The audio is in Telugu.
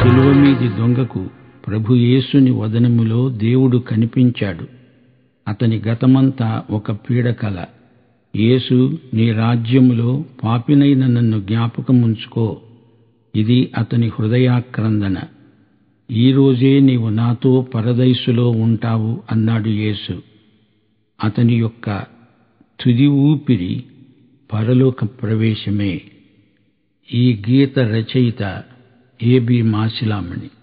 శిలువ మీది దొంగకు ప్రభు యేసుని వదనములో దేవుడు కనిపించాడు అతని గతమంతా ఒక పీడకల యేసు నీ రాజ్యములో పాపినైన నన్ను జ్ఞాపకముంచుకో ఇది అతని హృదయాక్రందన ఈ రోజే నీవు నాతో పరదైసులో ఉంటావు అన్నాడు యేసు అతని యొక్క తుది ఊపిరి పరలోక ప్రవేశమే ఈ గీత రచయిత ఏబి మాసిలామణి